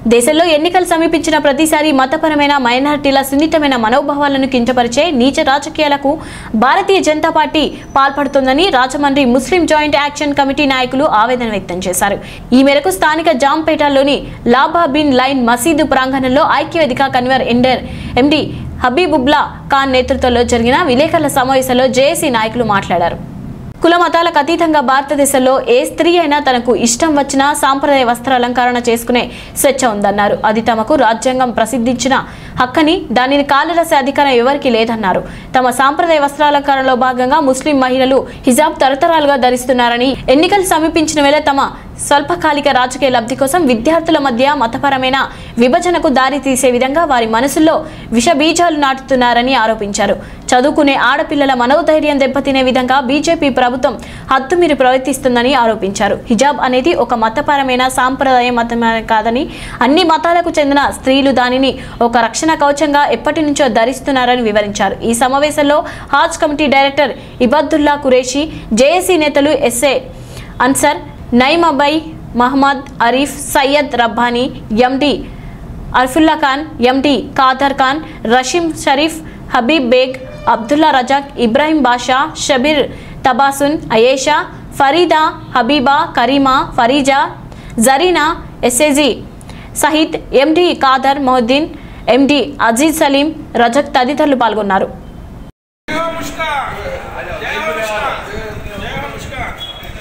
దేశంలో ఎన్నికలు సమీపించిన ప్రతిసారి మతపరమైన మైనారిటీల సున్నితమైన మనోభావాలను కించపరిచే నీచ రాజకీయాలకు భారతీయ జనతా పార్టీ పాల్పడుతోందని Rajahmundry Muslim joint action committee నాయకులు ఆవేదన వ్యక్తం చేశారు ఈ మేరకు స్థానిక జాంపేటలోని లాభా బిన్ లైన్ మసీదు ప్రాంగణంలో ఐక్యవేదిక కన్వీనర్ ఎండర్ ఎండి హబీబుబ్లా ఖాన్ నేతృత్వంలో జరిగిన విలేకరుల సమావేశంలో జేఏసీ నాయకులు మాట్లాడారు కుల మతాలకు అతీతంగా భారతదేశంలో ఏ స్త్రీ అయినా తనకు ఇష్టం వచ్చిన సాంప్రదాయ వస్త్ర అలంకరణ చేసుకునే స్వేచ్ఛ ఉందన్నారు అది తమకు రాజ్యాంగం ప్రసిద్ధించిన హక్కని దానిని కాలరాసే అధికారం ఎవరికీ లేదన్నారు తమ సాంప్రదాయ వస్త్రాలంకరణలో భాగంగా ముస్లిం మహిళలు హిజాబ్ తరతరాలుగా ధరిస్తున్నారని ఎన్నికలు సమీపించిన వేళ తమ స్వల్పకాలిక రాజకీయ లబ్ధి కోసం విద్యార్థుల మధ్య మతపరమైన విభజనకు దారి తీసే విధంగా వారి మనసుల్లో విష బీజాలు నాటుతున్నారని ఆరోపించారు చదువుకునే ఆడపిల్లల మనోధైర్యం దెబ్బతినే విధంగా బీజేపీ ప్రభుత్వం హద్దుమీరి ప్రవర్తిస్తుందని ఆరోపించారు హిజాబ్ అనేది ఒక మతపరమైన సాంప్రదాయ మతమే కాదని అన్ని మతాలకు చెందిన స్త్రీలు దానిని ఒక రక్షణ కవచంగా ఎప్పటి నుంచో ధరిస్తున్నారని వివరించారు ఈ సమావేశంలో Haj committee director Ibadullah Qureshi JAC నేతలు ఎస్ఏ అన్సర్ నైమబై Mohammad Arif Syed Rabbani MD Arfulla Khan MD Khader Khan Rasheem Sharif Habib Baig Abdullah Razak Ibrahim Basha Shabbir Tabassum Ayesha Farida Habiba Karima Fareeza Zarina SAG Sahid MD Khader Mohiddin MD Aziz Salim Razak తదితరులు పాల్గొన్నారు జయ ముష్కాన్ జయ ముష్కాన్ జయ ముష్కాన్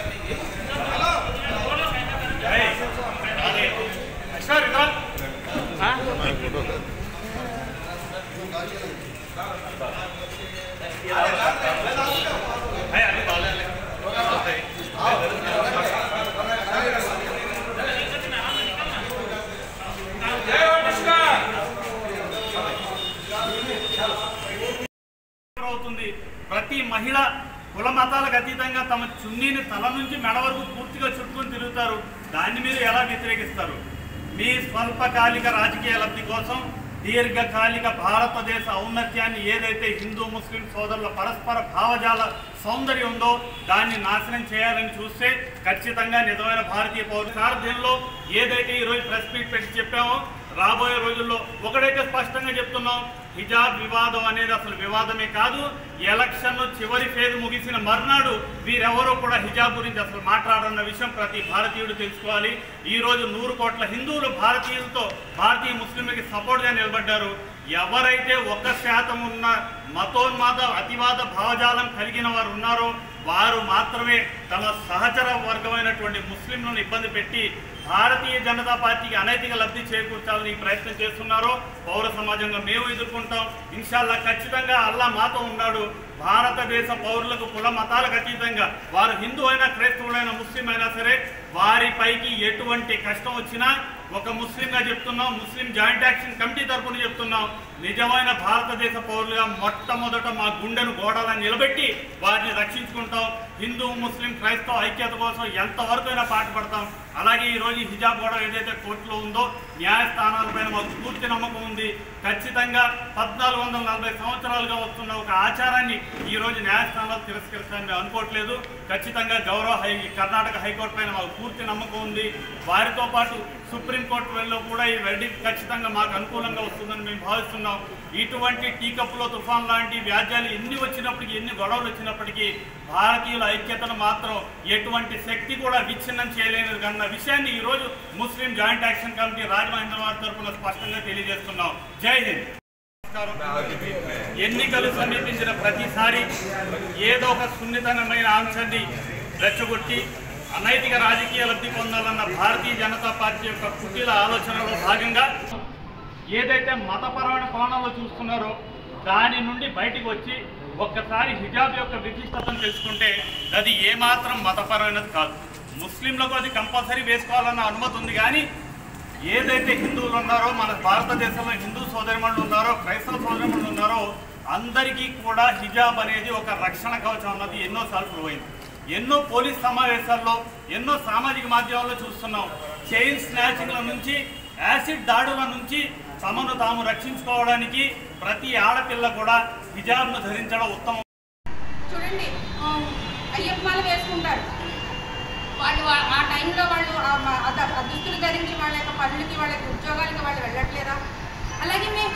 సార్ ఇదా జయ ముష్కాన్ అవుతుంది ప్రతి మహిళ కుల మతాలకు అతీతంగా తమ చున్నీని తల నుంచి మెడ వరకు పూర్తిగా చుట్టుకొని తిరుగుతారు దాన్ని మీరు ఎలా వ్యతిరేకిస్తారు మీ స్వల్పకాలిక రాజకీయ లబ్ధి కోసం దీర్ఘకాలిక భారతదేశ ఔన్నత్యాన్ని ఏదైతే హిందూ ముస్లిం సోదరుల పరస్పర భావజాల సౌందర్యం ఉందో దాన్ని నాశనం చేయాలని చూస్తే ఖచ్చితంగా నిజమైన భారతీయ పౌర సారథ్యంలో ఏదైతే ఈరోజు ప్రెస్ మీట్ పెట్టి చెప్పామో రాబోయే రోజుల్లో ఒకడైతే స్పష్టంగా చెప్తున్నాం హిజాబ్ వివాదం అనేది అసలు వివాదమే కాదు ఎలక్షన్ చివరి ఫేజ్ ముగిసిన మర్నాడు వీరెవరూ కూడా హిజాబ్ గురించి అసలు మాట్లాడన్న విషయం ప్రతి భారతీయుడు తెలుసుకోవాలి ఈ రోజు నూరు కోట్ల హిందువులు భారతీయులతో భారతీయ ముస్లింలకి సపోర్ట్గా నిలబడ్డారు ఎవరైతే ఒక్క శాతం ఉన్న మతోన్మాద అతివాద భావజాలం కలిగిన వారు ఉన్నారో వారు మాత్రమే తమ సహచర వర్గమైనటువంటి ముస్లింలను ఇబ్బంది పెట్టి భారతీయ జనతా పార్టీకి అనైతిక లబ్ధి చేకూర్చాలని ప్రయత్నం చేస్తున్నారో పౌర సమాజంగా మేము ఎదుర్కొంటాం ఇన్షాల్లా ఖచ్చితంగా అల్లా మాతో ఉన్నాడు భారతదేశ పౌరులకు కుల మతాలకు అతీతంగా వారు హిందూ అయినా క్రైస్తవులైనా ముస్లిం అయినా సరే వారిపైకి ఎటువంటి కష్టం వచ్చినా ఒక ముస్లింగా చెప్తున్నాం ముస్లిం జాయింట్ యాక్షన్ కమిటీ తరపున చెప్తున్నాం నిజమైన భారతదేశ పౌరులుగా మొట్టమొదట మా గుండెను గోడలను నిలబెట్టి వారిని రక్షించుకుంటాం హిందూ ముస్లిం క్రైస్తవ ఐక్యత కోసం ఎంతవరకు అయినా పాటుపడతాం అలాగే ఈరోజు ఈ హిజాబ్ గొడవ ఏదైతే కోర్టులో ఉందో న్యాయస్థానాలపైన మాకు పూర్తి నమ్మకం ఉంది ఖచ్చితంగా పద్నాలుగు వందల నలభై సంవత్సరాలుగా వస్తున్న ఒక ఆచారాన్ని ఈ రోజు న్యాయస్థానాలు తిరస్కరిస్తారని మేము అనుకోవట్లేదు ఖచ్చితంగా గౌరవ హై కర్ణాటక హైకోర్టు పైన మాకు పూర్తి నమ్మకం ఉంది వారితో పాటు సుప్రీంకోర్టు వెళ్ళలో కూడా ఈ వెర్డిక్ట్ ఖచ్చితంగా మాకు అనుకూలంగా వస్తుందని మేము భావిస్తున్నాం ఇటువంటి టీ కప్పులో తుఫాన్ లాంటి వ్యాజ్యాలు ఎన్ని వచ్చినప్పటికీ ఎన్ని గొడవలు వచ్చినప్పటికీ భారతీయుల ఐక్యతను మాత్రం ఎటువంటి శక్తి కూడా విచ్ఛిన్నం చేయలేనిది కన్న విషయాన్ని ఈరోజు ముస్లిం జాయింట్ యాక్షన్ కమిటీ రాజమహేంద్రవారి తరఫున స్పష్టంగా తెలియజేస్తున్నాం జై హింద్ ఎన్నికలు సమీపించిన ప్రతిసారి ఏదో ఒక సున్నితమైన అంశాన్ని రెచ్చగొట్టి అనైతిక రాజకీయ లబ్ధి పొందాలన్న భారతీయ జనతా పార్టీ యొక్క కుటీల ఆలోచనలో భాగంగా ఏదైతే మతపరమైన కోణంలో చూస్తున్నారో దాని నుండి బయటికి వచ్చి ఒక్కసారి హిజాబ్ యొక్క విశిష్టతను తెలుసుకుంటే అది ఏమాత్రం మతపరమైనది కాదు ముస్లింలకు అది కంపల్సరీ వేసుకోవాలన్న అనుమతి ఉంది కానీ ఏదైతే హిందువులు ఉన్నారో మన భారతదేశంలో హిందూ సోదరిమణులు ఉన్నారో క్రైస్తవ సోదరిమణులు ఉన్నారో అందరికీ కూడా హిజాబ్ అనేది ఒక రక్షణ కవచం అన్నది ఎన్నోసార్లు ప్రూవ్ అయింది ఎన్నో పోలీస్ సమావేశాల్లో ఎన్నో సామాజిక మాధ్యమాల్లో చూస్తున్నాం చైన్ స్నాచింగ్ల నుంచి యాసిడ్ దాడుల నుంచి తమను తాము రక్షించుకోవడానికి ప్రతి ఆడపిల్ల కూడా హిజాబ్ను ధరించడం ఉత్తమం చూడండి ఆ, అయ్యప్ప మాల వేసుకుంటారు వాళ్ళు ఆ- ఆ టైంలో వాళ్ళు ఆ మ- ఆ ద- ఆ దుస్తులు ధరించి వాళ్ళ యొక్క పనులకి వాళ్ళకి ఉద్యోగాలు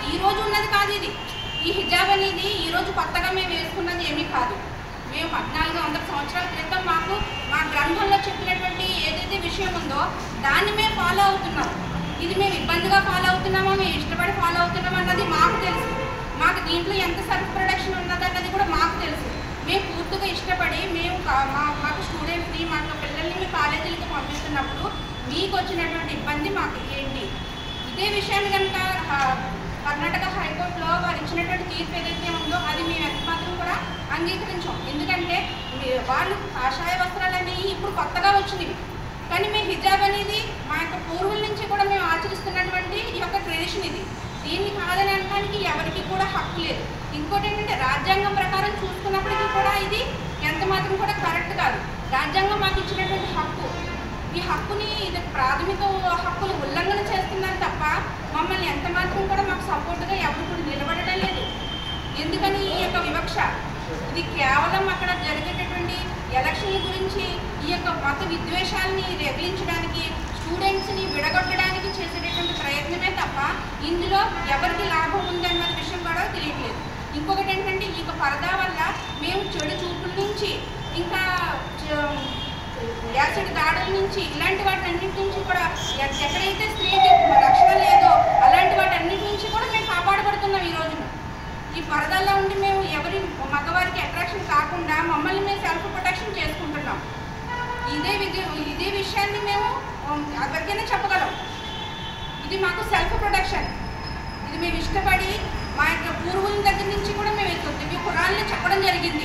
ఈ రోజు ఉన్నది కాదు ఇది ఈ హిజాబ్ అనేది ఈ రోజు కొత్తగా మేము వేసుకున్నది ఏమీ కాదు మేము పద్నాలుగు వందల సంవత్సరాల క్రితం మాకు మా గ్రంథంలో చెప్పినటువంటి ఏదైతే విషయం ఉందో దాన్ని మేము ఫాలో అవుతున్నాం ఇది మేము ఇబ్బందిగా ఫాలో అవుతున్నామో మేము ఇష్టపడి ఫాలో అవుతున్నామో అన్నది మాకు తెలుసు మాకు దీంట్లో ఎంత సెల్ఫ్ ప్రొడక్షన్ ఉన్నది అన్నది కూడా మాకు తెలుసు మేము పూర్తిగా ఇష్టపడి మేము కా- మా మాకు స్టూడెంట్స్ని మాకు పిల్లల్ని మీ కాలేజీలకి పంపిస్తున్నప్పుడు మీకు వచ్చినటువంటి ఇబ్బంది మాకు ఏంటి ఇదే విషయాన్ని కనుక హ- కర్ణాటక హైకోర్టులో వారు ఇచ్చినటువంటి తీర్పు ఏదైతే ఉందో అది మేము ఎంత మాత్రం కూడా అంగీకరించాం ఎందుకంటే మీ- వాళ్ళు కాషాయ వస్త్రాలు అనేవి ఇప్పుడు కొత్తగా వచ్చినవి కానీ మీ హిజాబ్ అనేది మా యొక్క పూర్వుల నుంచి కూడా మేము ఆచరిస్తున్నటువంటి ఈ యొక్క ట్రెడిషన్ ఇది దీన్ని కాదని అనడానికి ఎవరికి కూడా హక్కు లేదు ఇంకోటి ఏంటంటే రాజ్యాంగం ప్రకారం చూసుకున్నప్పటికీ కూడా ఇది ఎంత మాత్రం కూడా కరెక్ట్ కాదు రాజ్యాంగం మాకు ఇచ్చినటువంటి హక్కు ఈ హక్కుని ఇది ప్రాథమిక హక్కులు ఉల్లంఘన చేస్తున్నారు తప్ప మమ్మల్ని ఎంత మాత్రం కూడా మాకు సపోర్ట్గా ఎవరు కూడా నిలబడడం లేదు ఎందుకని ఈ యొక్క వివక్ష ఇది కేవలం అక్కడ జరిగేటటువంటి ఎలక్షన్ల గురించి ఈ యొక్క మత విద్వేషాలని రగిలించడానికి స్టూడెంట్స్ని విడగొట్టడానికి చేసేటటువంటి ప్రయత్నమే తప్ప ఇందులో ఎవరికి లాభం ఉంది అన్న విషయం కూడా తెలియట్లేదు ఇంకొకటి ఏంటంటే ఈ యొక్క పరదా వల్ల మేము చెడు చూపుల నుంచి ఇంకా చ- యాసిడ్ దాడుల నుంచి ఇలాంటి వాటి అన్నిటి నుంచి కూడా ఎ- ఎక్కడైతే స్త్రీకి రక్షణ లేదో అలాంటి వాటి అన్నిటి నుంచి కూడా మేము కాపాడబడుతున్నాం ఈ రోజున ఈ పరదాల్లో ఉండి మేము ఎవరి మగవారికి అట్రాక్షన్ కాకుండా మమ్మల్ని మేము సెల్ఫ్ ప్రొటెక్షన్ చేసుకుంటున్నాం ఇదే విధి ఇదే విషయాన్ని మేము ఉమ్, ఎవరికైనా చెప్పగలం ఇది మాకు సెల్ఫ్ ప్రొటెక్షన్ ఇది మేము ఇష్టపడి మా యొక్క పూర్వుల దగ్గర నుంచి కూడా మేము వెళ్తుంది మీ ఖురాన్లో చెప్పడం జరిగింది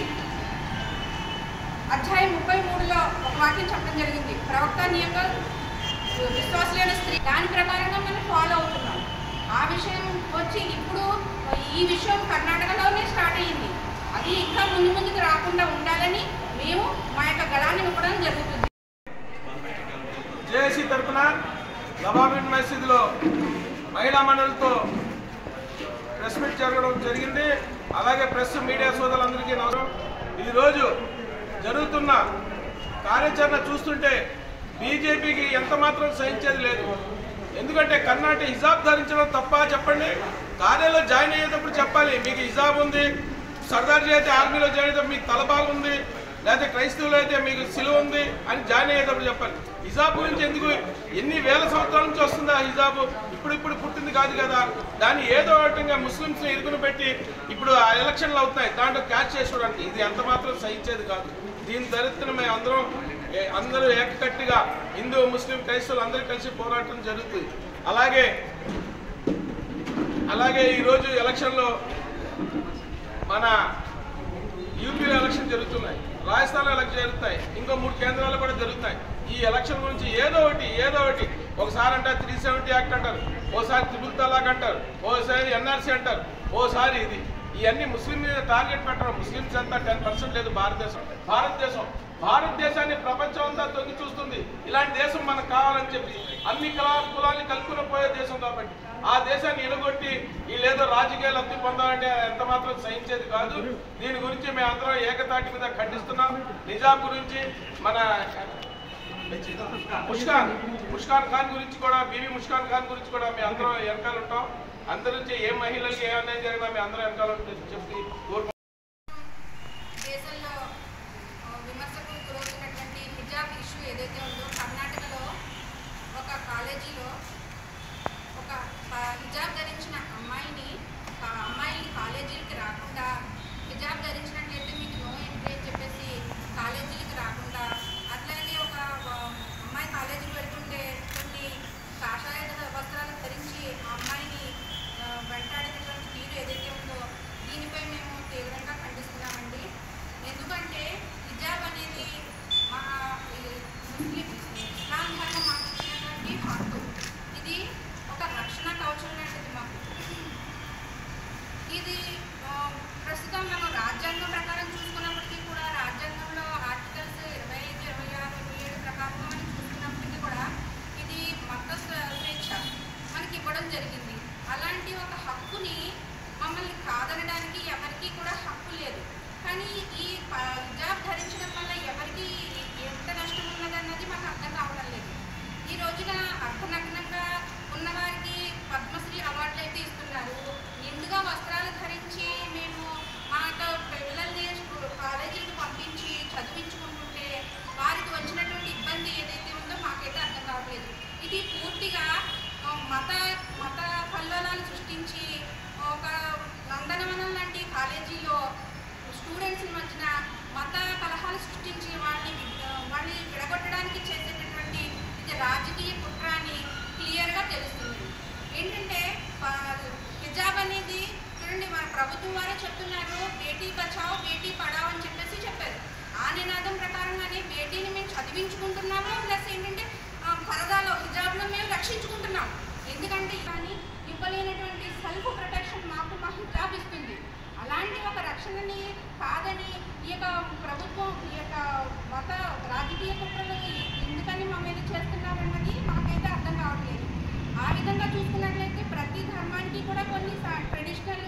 అధ్యాయం ముప్పై మూడులో ఒక వాక్యం చెప్పడం జరిగింది ప్రవక్త నియంగా విశ్వాసలేని స్త్రీ దాని ప్రకారంగా మనం ఫాలో అవుతున్నాం ఆ విషయం వచ్చి ఇప్పుడు ఈ విషయం కర్ణాటకలోనే స్టార్ట్ అయ్యింది అది ఇంకా ముందు ముందుకు రాకుండా ఉండాలని మేము మా యొక్క గళాన్ని ఇవ్వడం జరుగుతుంది జేఏసీ తరఫున లబాబిన్ మసీదులో మహిళా మండలితో ప్రెస్ మీట్ జరగడం జరిగింది అలాగే ప్రెస్ మీడియా సోదరులందరికీ నమస్కారం ఈరోజు జరుగుతున్న కార్యాచరణ చూస్తుంటే బీజేపీకి ఎంత మాత్రం సహించేది లేదు ఎందుకంటే కర్ణాటక హిజాబ్ ధరించడం తప్ప చెప్పండి కార్యాలయంలో జాయిన్ అయ్యేటప్పుడు చెప్పాలి మీకు హిజాబ్ ఉంది సర్దార్జీ అయితే ఆర్మీలో జాయిన్ అయితే మీకు తలబాగు ఉంది లేకపోతే క్రైస్తవులు అయితే మీకు సిలువ ఉంది అని జాయిన్ అయ్యేటప్పుడు చెప్పాలి హిజాబ్ గురించి ఎందుకు ఎన్ని వేల సంవత్సరాల నుంచి వస్తుంది ఆ హిజాబ్ ఇప్పుడు ఇప్పుడు పుట్టింది కాదు కదా దాన్ని ఏదో ఒకటిగా ముస్లిమ్స్ని ఇరుకుని పెట్టి ఇప్పుడు ఆ ఎలక్షన్లు అవుతున్నాయి దాంట్లో క్యాచ్ చేసుకోవడానికి ఇది ఎంత మాత్రం సహించేది కాదు దీని దరిద్రం మేము అందరం ఏ- అందరూ ఏకకట్టిగా హిందూ ముస్లిం క్రైస్తవులు అందరూ కలిసి పోరాటం జరుగుతుంది అలాగే అలాగే ఈరోజు ఎలక్షన్లో మన యూపీలో ఎలక్షన్ జరుగుతున్నాయి రాజస్థాన్లో ఎలక్షన్ జరుగుతాయి ఇంకో మూడు కేంద్రాలు కూడా జరుగుతాయి ఈ ఎలక్షన్ గురించి ఏదో ఒకటి ఏదో ఒకటి ఒకసారి అంటారు త్రీ సెవెంటీ యాక్ట్ అంటారు ఓసారి త్రిపుల్ తలాక్ అంటారు ఓసారి ఎన్ఆర్సీ అంటారు ఓసారి ఇది ఇవన్నీ ముస్లిం మీద టార్గెట్ పెట్టడం ముస్లిమ్స్ అంతా టెన్ పర్సెంట్ లేదు భారతదేశం భారతదేశం భారతదేశాన్ని ప్రపంచం అంతా తొంగి చూస్తుంది ఇలాంటి దేశం మనకు కావాలని చెప్పి అన్ని కులా కులాన్ని కలుపుకుని పోయే దేశం కాబట్టి ఆ దేశాన్ని ఎలుగొట్టి వీళ్ళేదో రాజకీయ లబ్ధి పొందాలంటే ఎంత మాత్రం సహించేది కాదు దీని గురించి మేము అందరం ఏకతాటి మీద ఖండిస్తున్నాం నిజాం గురించి మన ముష్కాన్ ముష్కాన్ ఖాన్ గురించి కూడా బీబీ ముష్కాన్ ఖాన్ గురించి కూడా మేము అందరం వెనకాల ఉంటాం అందరి నుంచి ఏ మహిళలకి ఏ అన్యాయం జరిగినా మేము అందరం వెనకాల ఉంటామని చెప్పి కోరుకుంటున్నాం దేశంలో ఆ, విమర్శకు గురవుతున్నటువంటి హిజాబ్ ఇష్యూ ఏదైతే ఉందో కర్ణాటకలో ఒక కాలేజీలో ఒక ప- హిజాబ్ ధరించిన అమ్మాయిని ఆ అమ్మాయి కాలేజీలకి రాకుండా హిజాబ్ ధరించినట్లయితే మీకు నో ఎంట్రీ అని చెప్పేసి కాలేజీలకి రాకుండా అట్లాగే ఒక ఆ, అమ్మాయి కాలేజీకి వెళ్తుంటే కొన్ని కాషాయ వస్త్రాలు ధరించి ఆ అమ్మాయిని ఆ, వెంటాడినటువంటి తీరు ఏదైతే ఉందో దీనిపై మేము తీవ్రంగా ఖండిస్తున్నామండి ఎందుకంటే హిజాబ్ అనేది మా ఈ ముస్లిం ఇస్లాం ధర్మం మాకు ఇచ్చినటువంటి హక్కు ఇది ఒక రక్షణ కవచం లాంటిది మాకు ఇది ఆ, ప్రస్తుతం మనం రాజ్యాంగం ప్రకారం చూసుకున్నప్పటికీ కూడా రాజ్యాంగంలో ఆర్టికల్స్ ఇరవై ఐదు ఇరవై ఆరు ఇరవై ఏడు ప్రకారం మనం చూసుకున్నప్పటికీ కూడా ఇది మత స్వ- స్వేచ్ఛ మనకి ఇవ్వడం జరిగింది అలాంటి ఒక హక్కుని మమ్మల్ని కాదనడానికి ఎవరికీ కూడా హక్కు లేదు కానీ ఈ ప- హిజాబ్ ధరించడం వల్ల ఎవరికి ఎంత నష్టం ఉన్నదన్నది మాకు అర్థం కావడం లేదు ఈ రోజున అర్ధనగ్నంగా ఉన్నవారికి పద్మశ్రీ అవార్డులు అయితే ఇస్తున్నారు మత మత కల్లోలాలు సృష్టించి ఒక నందనవనం లాంటి కాలేజీలో స్టూడెంట్స్ మధ్యన మత కలహాలు సృష్టించి వాళ్ళని వి- వాళ్ళని విడగొట్టడానికి చేసేటటువంటి ఇది రాజకీయ కుట్ర అని క్లియర్గా తెలుస్తుంది ఏంటంటే ప- హిజాబ్ అనేది చూడండి మన ప్రభుత్వం వారే చెప్తున్నారు బేటీ బచావ్ బేటీ పడావ్ అని చెప్పేసి చెప్పారు ఆ నినాదం ప్రకారంగానే బేటీని మేము చదివించుకుంటున్నాము ప్లస్ ఏంటంటే ఆ, పరదాలో హిజాబ్లో మేము రక్షించుకుంటున్నాం ఎందుకంటే కానీ ఇవ్వలేనటువంటి సెల్ఫ్ ప్రొటెక్షన్ మాకు మా హిజాబ్ ఇస్తుంది అలాంటి ఒక రక్షణని కాదని ఈ యొక్క ప్రభుత్వం ఈ యొక్క మత రాజకీయ కుట్రలు ఎందుకని మా మీద చేస్తున్నారన్నది మాకైతే అర్థం కావట్లేదు ఆ విధంగా చూసుకున్నట్లయితే ప్రతి ధర్మానికి కూడా కొన్ని ట్రెడిషనల్